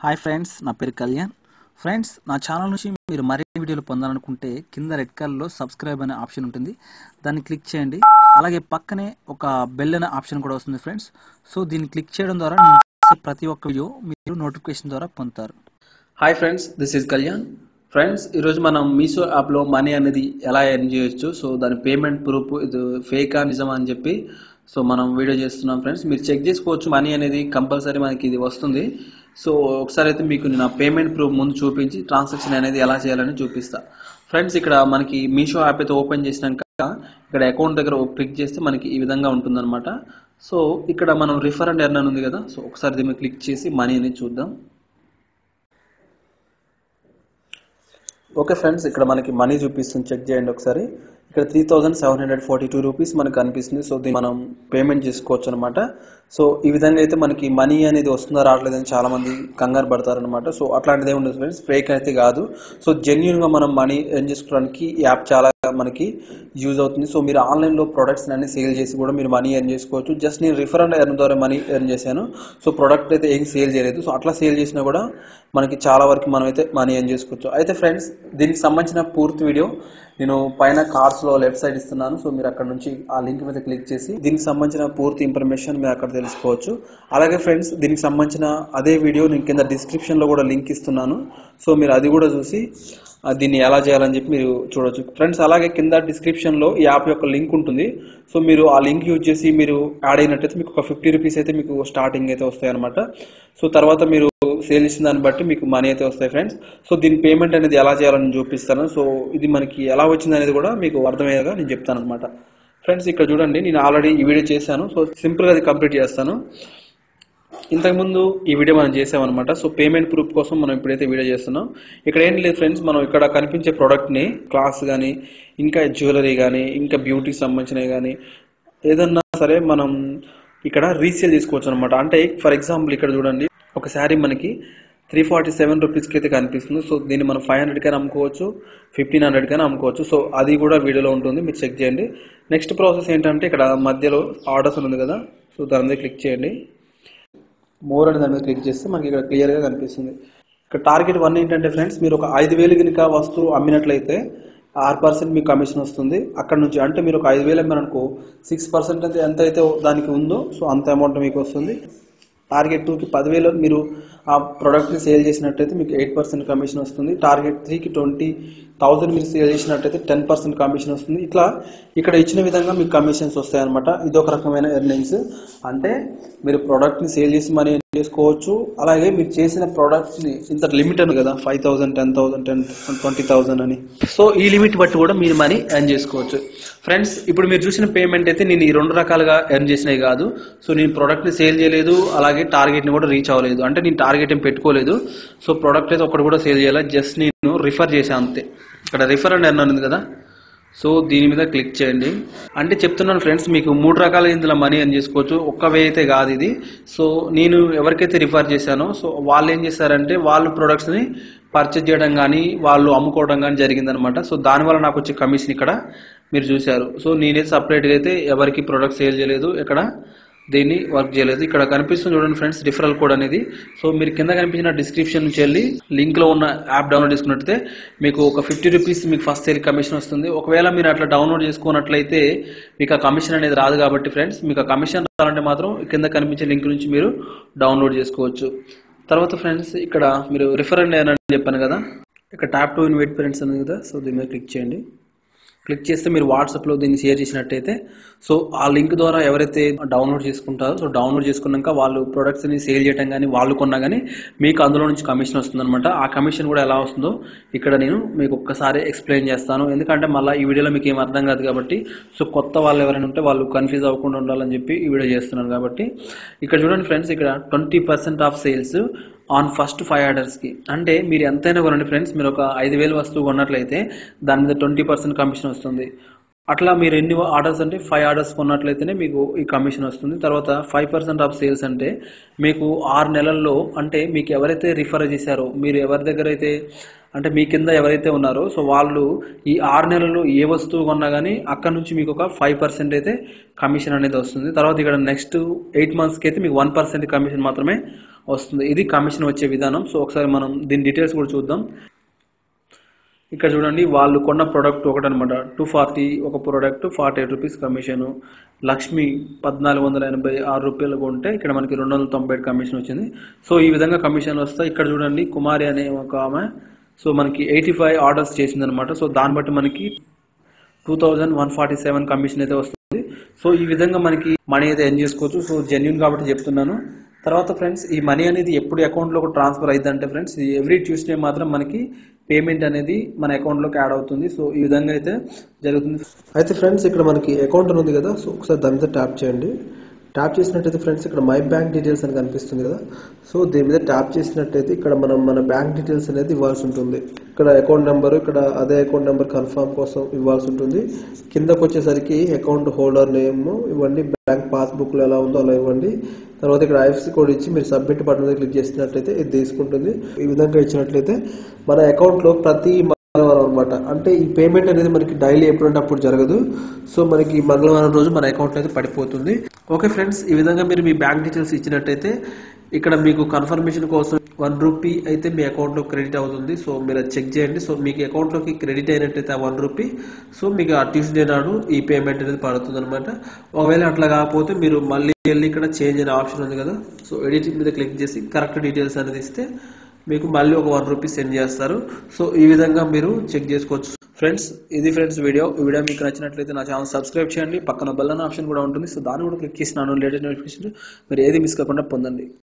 hi friends నా పేరు Kalyan friends నా ఛానల్ నుంచి మీరు మరిన్ని వీడియోలు పొందాలనుకుంటే కింద రెడ్ కలర్లో సబ్స్క్రైబ్ అనే ఆప్షన్ ఉంటుంది దాన్ని క్లిక్ చేయండి అలాగే పక్కనే ఒక బెల్ అనే ఆప్షన్ కూడా వస్తుంది ఫ్రెండ్స్ సో దీన్ని క్లిక్ చేయడం ద్వారా నేను చేసే ప్రతి ఒక్క వీడియో మీరు నోటిఫికేషన్ ద్వారా పొందుతారు hi friends this is Kalyan friends ఈరోజు మనం మీషో యాప్లో మనీ అనేది ఎలా ఎర్న్ చేయొచ్చు సో దాని పేమెంట్ ప్రూఫ్ ఇది ఫేకా నిజమా అని చెప్పి సో మనం వీడియో చేస్తున్నాం ఫ్రెండ్స్ మీరు చెక్ చేసుకోవచ్చు మనీ అనేది కంపల్సరీ మనకి ఇది వస్తుంది సో ఒకసారి అయితే మీకు నేను ఆ పేమెంట్ ప్రూఫ్ ముందు చూపించి ట్రాన్సాక్షన్ అనేది ఎలా చేయాలని చూపిస్తా ఫ్రెండ్స్ ఇక్కడ మనకి మీషో యాప్ అయితే ఓపెన్ చేసినాక ఇక్కడ అకౌంట్ దగ్గర క్లిక్ చేస్తే మనకి ఈ విధంగా ఉంటుందన్నమాట సో ఇక్కడ మనం రిఫర్ అండ్ ఎర్న్ అని ఉంది కదా సో ఒకసారి దీన్ని క్లిక్ చేసి మనీ అనేది చూద్దాం ఓకే ఫ్రెండ్స్ ఇక్కడ మనకి మనీ చూపిస్తుంది చెక్ చేయండి ఒకసారి ఇక్కడ three thousand seven hundred forty two rupees మనకు కనిపిస్తుంది సో దీన్ని మనం పేమెంట్ చేసుకోవచ్చు అనమాట సో ఈ విధంగా అయితే మనకి మనీ అనేది వస్తుందా రావట్లేదని చాలా మంది కంగారు పడతారు అనమాట సో అట్లాంటిది ఏమి ఉండదు ఫ్రెండ్స్ ఫేక్ అయితే కాదు సో జెన్యున్గా మనం మనీ ఎర్న్ చేసుకోవడానికి ఈ యాప్ చాలా మనకి యూజ్ అవుతుంది సో మీరు ఆన్లైన్లో ప్రొడక్ట్స్ అన్ని సేల్ చేసి కూడా మీరు మనీ ఎర్న్ చేసుకోవచ్చు జస్ట్ నేను రిఫర్ అండ్ ఎర్న్ ద్వారా మనీ ఎర్న్ చేశాను సో ప్రొడక్ట్ అయితే ఏం సేల్ చేయలేదు సో అట్లా సేల్ చేసినా కూడా మనకి చాలా వరకు మనం అయితే మనీ ఎర్న్ చేసుకోవచ్చు అయితే ఫ్రెండ్స్ దీనికి సంబంధించిన పూర్తి వీడియో నేను పైన కార్డ్స్లో లెఫ్ట్ సైడ్ ఇస్తున్నాను సో మీరు అక్కడ నుంచి ఆ లింక్ మీద క్లిక్ చేసి దీనికి సంబంధించిన పూర్తి ఇన్ఫర్మేషన్ మీరు అక్కడ తెలుసుకోవచ్చు అలాగే ఫ్రెండ్స్ దీనికి సంబంధించిన అదే వీడియో నేను కింద డిస్క్రిప్షన్లో కూడా లింక్ ఇస్తున్నాను సో మీరు అది కూడా చూసి ఆ, దీన్ని ఎలా చేయాలని చెప్పి మీరు చూడొచ్చు ఫ్రెండ్స్ అలాగే కింద డిస్క్రిప్షన్లో ఈ యాప్ యొక్క లింక్ ఉంటుంది సో మీరు ఆ లింక్ యూజ్ చేసి మీరు యాడ్ అయినట్టయితే మీకు ఒక ఫిఫ్టీ రూపీస్ అయితే మీకు స్టార్టింగ్ అయితే వస్తాయి అనమాట సో తర్వాత మీరు సేల్ ఇచ్చిన దాన్ని బట్టి మీకు మనీ అయితే వస్తాయి ఫ్రెండ్స్ సో దీని పేమెంట్ అనేది ఎలా చేయాలని చూపిస్తాను సో ఇది మనకి ఎలా వచ్చింది అనేది కూడా మీకు అర్థమయ్యేగా నేను చెప్తాను అనమాట ఫ్రెండ్స్ ఇక్కడ చూడండి నేను ఆల్రెడీ ఈ వీడియో చేశాను సో సింపుల్గా అది కంప్లీట్ చేస్తాను ఇంతకుముందు ఈ వీడియో మనం చేసామన్నమాట సో పేమెంట్ ప్రూఫ్ కోసం మనం ఇప్పుడైతే వీడియో చేస్తున్నాం ఇక్కడ ఏం లేదు ఫ్రెండ్స్ మనం ఇక్కడ కనిపించే ప్రోడక్ట్ని క్లాస్ కానీ ఇంకా జ్యువెలరీ కానీ ఇంకా బ్యూటీకి సంబంధించినవి కానీ ఏదన్నా సరే మనం ఇక్కడ రీసేల్ చేసుకోవచ్చు అనమాట అంటే ఫర్ ఎగ్జాంపుల్ ఇక్కడ చూడండి ఒక శారీ మనకి త్రీ ఫార్టీ సెవెన్ రూపీస్కి అయితే కనిపిస్తుంది సో దీన్ని మనం ఫైవ్ హండ్రెడ్ కైనా అమ్ముకోవచ్చు ఫిఫ్టీన్ హండ్రెడ్ కైనా అమ్ముకోవచ్చు సో అది కూడా వీడియోలో ఉంటుంది మీరు చెక్ చేయండి నెక్స్ట్ ప్రాసెస్ ఏంటంటే ఇక్కడ మధ్యలో ఆర్డర్స్ ఉంది కదా సో దాని మీద క్లిక్ చేయండి మోర్ అనే దాని మీద క్లిక్ చేస్తే మనకి ఇక్కడ క్లియర్గా కనిపిస్తుంది ఇక్కడ టార్గెట్ వన్ ఏంటంటే ఫ్రెండ్స్ మీరు ఒక ఐదు వేలు కనుక వస్తువు అమ్మినట్లయితే ఆరు పర్సెంట్ మీకు కమిషన్ వస్తుంది అక్కడ నుంచి అంటే మీరు ఒక ఐదు వేలు అమ్మారనుకో సిక్స్ పర్సెంట్ అయితే ఎంత అయితే దానికి ఉందో సో అంత అమౌంట్ మీకు వస్తుంది టార్గెట్ టూకి పదివేలు మీరు ఆ ప్రోడక్ట్ని సేల్ చేసినట్టయితే మీకు ఎయిట్ పర్సెంట్ కమిషన్ వస్తుంది టార్గెట్ త్రీకి ట్వంటీ థౌసండ్ మీరు సేల్ చేసినట్టయితే టెన్ పర్సెంట్ కమిషన్ వస్తుంది ఇట్లా ఇక్కడ ఇచ్చిన విధంగా మీకు కమిషన్స్ వస్తాయన్నమాట ఇది ఒక రకమైన ఎర్నింగ్స్ అంటే మీరు ప్రోడక్ట్ని సేల్ చేసి మనీ ఎర్న్ చేసుకోవచ్చు అలాగే మీరు చేసిన ప్రోడక్ట్ని ఇంత లిమిట్ అని కదా five thousand ten thousand ten twenty thousand అని సో ఈ లిమిట్ బట్టి కూడా మీరు మనీ ఎర్న్ చేసుకోవచ్చు ఫ్రెండ్స్ ఇప్పుడు మీరు చూసిన పేమెంట్ అయితే నేను ఈ రెండు రకాలుగా ఎర్న్ చేసినవి కాదు సో నేను ప్రోడక్ట్ని సేల్ చేయలేదు అలాగే టార్గెట్ని కూడా రీచ్ అవ్వలేదు అంటే నేను టార్గెట్ ఏం పెట్టుకోలేదు సో ప్రోడక్ట్ అయితే ఒకటి కూడా సేల్ చేయాలి జస్ట్ నేను రిఫర్ చేశాను అంతే ఇక్కడ రిఫర్ అండ్ ఎర్న్ ఉంది కదా సో దీని మీద క్లిక్ చేయండి అంటే చెప్తున్నాను ఫ్రెండ్స్ మీకు మూడు రకాల ఇందులో మనీ ఎర్న్ చేసుకోవచ్చు ఒక్క వే అయితే కాదు ఇది సో నేను ఎవరికైతే రిఫర్ చేశానో సో వాళ్ళు ఏం చేశారంటే వాళ్ళు ప్రొడక్ట్స్ని పర్చేజ్ చేయడం కానీ వాళ్ళు అమ్ముకోవడం కానీ జరిగిందనమాట సో దానివల్ల నాకు వచ్చే కమిషన్ ఇక్కడ మీరు చూశారు సో నేనైతే సపరేట్గా అయితే ఎవరికి ప్రొడక్ట్ సేల్ చేయలేదు ఇక్కడ దీన్ని వర్క్ చేయలేదు ఇక్కడ కనిపిస్తుంది చూడండి ఫ్రెండ్స్ రిఫరల్ కోడ్ అనేది సో మీరు కింద కనిపించిన డిస్క్రిప్షన్ నుంచి వెళ్ళి లింక్లో ఉన్న యాప్ డౌన్లోడ్ చేసుకున్నట్టయితే మీకు ఒక ఫిఫ్టీ రూపీస్ మీకు ఫస్ట్ సేల్ కమిషన్ వస్తుంది ఒకవేళ మీరు అట్లా డౌన్లోడ్ చేసుకున్నట్లయితే మీకు ఆ కమిషన్ అనేది రాదు కాబట్టి ఫ్రెండ్స్ మీకు ఆ కమిషన్ రావాలంటే మాత్రం కింద కనిపించే లింక్ నుంచి మీరు డౌన్లోడ్ చేసుకోవచ్చు తర్వాత ఫ్రెండ్స్ ఇక్కడ మీరు రిఫర్ అండ్ అని చెప్పాను కదా ఇక్కడ ట్యాప్ టు ఇన్వైట్ పేరెంట్స్ ఉంది కదా సో దీని మీద క్లిక్ చేయండి క్లిక్ చేస్తే మీరు వాట్సాప్లో దీన్ని షేర్ చేసినట్టయితే సో ఆ లింక్ ద్వారా ఎవరైతే డౌన్లోడ్ చేసుకుంటారో సో డౌన్లోడ్ చేసుకున్నాక వాళ్ళు ప్రొడక్ట్స్ని సేల్ చేయడం కానీ వాళ్ళు కొన్నా కానీ మీకు అందులో నుంచి కమిషన్ వస్తుందన్నమాట ఆ కమిషన్ కూడా ఎలా వస్తుందో ఇక్కడ నేను మీకు ఒక్కసారి ఎక్స్ప్లెయిన్ చేస్తాను ఎందుకంటే మళ్ళీ ఈ వీడియోలో మీకు ఏం అర్థం కాదు కాబట్టి సో కొత్త వాళ్ళు ఎవరైనా ఉంటే వాళ్ళు కన్ఫ్యూజ్ అవ్వకుండా ఉండాలని చెప్పి ఈ వీడియో చేస్తున్నాను కాబట్టి ఇక్కడ చూడండి ఫ్రెండ్స్ ఇక్కడ twenty percent off sales on first five ఆర్డర్స్కి అంటే మీరు ఎంతైనా కొనండి ఫ్రెండ్స్ మీరు ఒక ఐదు వేలు వస్తువు కొన్నట్లయితే దాని మీద ట్వంటీ పర్సెంట్ కమిషన్ వస్తుంది అట్లా మీరు ఎన్ని ఆర్డర్స్ అంటే ఫైవ్ ఆర్డర్స్ కొన్నట్లయితేనే మీకు ఈ కమిషన్ వస్తుంది తర్వాత ఫైవ్ పర్సెంట్ ఆఫ్ సేల్స్ అంటే మీకు ఆరు నెలల్లో అంటే మీకు ఎవరైతే రిఫర్ చేశారో మీరు ఎవరి దగ్గర అయితే అంటే మీ కింద ఎవరైతే ఉన్నారో సో వాళ్ళు ఈ ఆరు నెలలు ఏ వస్తువు కొన్నా కానీ అక్కడ నుంచి మీకు ఒక ఫైవ్ పర్సెంట్ అయితే కమిషన్ అనేది వస్తుంది తర్వాత ఇక్కడ నెక్స్ట్ ఎయిట్ మంత్స్కి అయితే మీకు వన్ పర్సెంట్ కమిషన్ మాత్రమే వస్తుంది ఇది కమిషన్ వచ్చే విధానం సో ఒకసారి మనం దీని డీటెయిల్స్ కూడా చూద్దాం ఇక్కడ చూడండి వాళ్ళు కొన్న ప్రోడక్ట్ ఒకటి అనమాట టూ ఫార్టీ ఒక product forty eight rupees commission Lakshmi పద్నాలుగు వందల ఎనభై ఆరు రూపాయలు కొంటే ఇక్కడ మనకి రెండు వందల తొంభై ఏడు కమిషన్ వచ్చింది సో ఈ విధంగా కమిషన్లు వస్తాయి ఇక్కడ చూడండి కుమారి అనే ఒక ఆమె సో మనకి ఎయిటీ ఫైవ్ ఆర్డర్స్ చేసింది అనమాట సో దాన్ని బట్టి మనకి two thousand one forty seven commission అయితే వస్తుంది సో ఈ విధంగా మనకి మనీ అయితే ఎర్న్ చేసుకోవచ్చు సో జెన్యున్ కాబట్టి చెప్తున్నాను తర్వాత ఫ్రెండ్స్ ఈ మనీ అనేది ఎప్పుడు అకౌంట్లోకి ట్రాన్స్ఫర్ అయిందంటే ఫ్రెండ్స్ ఈ ఎవ్రీ ట్యూస్డే మాత్రం మనకి పేమెంట్ అనేది మన అకౌంట్లోకి యాడ్ అవుతుంది సో ఈ విధంగా అయితే జరుగుతుంది అయితే ఫ్రెండ్స్ ఇక్కడ మనకి అకౌంట్ అని ఉంది కదా సో ఒకసారి దాని మీద ట్యాప్ చేయండి ట్యాప్ చేసినట్టయితే ఫ్రెండ్స్ ఇక్కడ మై బ్యాంక్ డీటెయిల్స్ అని కనిపిస్తుంది కదా సో దీని మీద ట్యాప్ చేసినట్టయితే ఇక్కడ మనం మన బ్యాంక్ డీటెయిల్స్ అనేది ఇవ్వాల్సి ఉంటుంది ఇక్కడ అకౌంట్ నెంబర్ ఇక్కడ అదే అకౌంట్ నెంబర్ కన్ఫర్మ్ కోసం ఇవ్వాల్సి ఉంటుంది కిందకు వచ్చేసరికి అకౌంట్ హోల్డర్ నేమ్ ఇవ్వండి బ్యాంక్ పాస్బుక్ లో ఎలా ఉందో అలా ఇవ్వండి తర్వాత ఇక్కడ ఐఎఫ్సి కోడ్ ఇచ్చి మీరు సబ్మిట్ బటన్ మీద క్లిక్ చేసినట్లయితే ఇది తీసుకుంటుంది ఈ విధంగా ఇచ్చినట్లయితే మన అకౌంట్ లో ప్రతి మంగళవారం అనమాట అంటే ఈ పేమెంట్ అనేది మనకి డైలీ ఎప్పుడంటే అప్పుడు జరగదు సో మనకి మంగళవారం రోజు మన అకౌంట్ అయితే పడిపోతుంది ఓకే ఫ్రెండ్స్ ఈ విధంగా మీరు మీ బ్యాంక్ డీటెయిల్స్ ఇచ్చినట్టయితే ఇక్కడ మీకు కన్ఫర్మేషన్ కోసం వన్ రూపీ అయితే మీ అకౌంట్లో క్రెడిట్ అవుతుంది సో మీరు అది చెక్ చేయండి సో మీకు అకౌంట్లోకి క్రెడిట్ అయినట్టయితే ఆ వన్ రూపీ సో మీకు ఆ ట్యూస్డే నాడు ఈ పేమెంట్ అనేది పడుతుంది అనమాట ఒకవేళ అట్లా కాకపోతే మీరు మళ్ళీ వెళ్ళి ఇక్కడ చేంజ్ అనే ఆప్షన్ ఉంది కదా సో ఎడిటింగ్ మీద క్లిక్ చేసి కరెక్ట్ డీటెయిల్స్ అనేది ఇస్తే మీకు మళ్ళీ ఒక వన్ రూపీ సెండ్ చేస్తారు సో ఈ విధంగా మీరు చెక్ చేసుకోవచ్చు ఫ్రెండ్స్ ఇది ఫ్రెండ్స్ వీడియో ఈ వీడియో మీకు నచ్చినట్లయితే నా ఛానల్ సబ్స్క్రైబ్ చేయండి పక్కన బెల్ అనే ఆప్షన్ కూడా ఉంటుంది సో దాన్ని కూడా క్లిక్ చేసినాను లేటెస్ట్ నోటిఫికేషన్ మీరు ఏది మిస్ కాకుండా పొందండి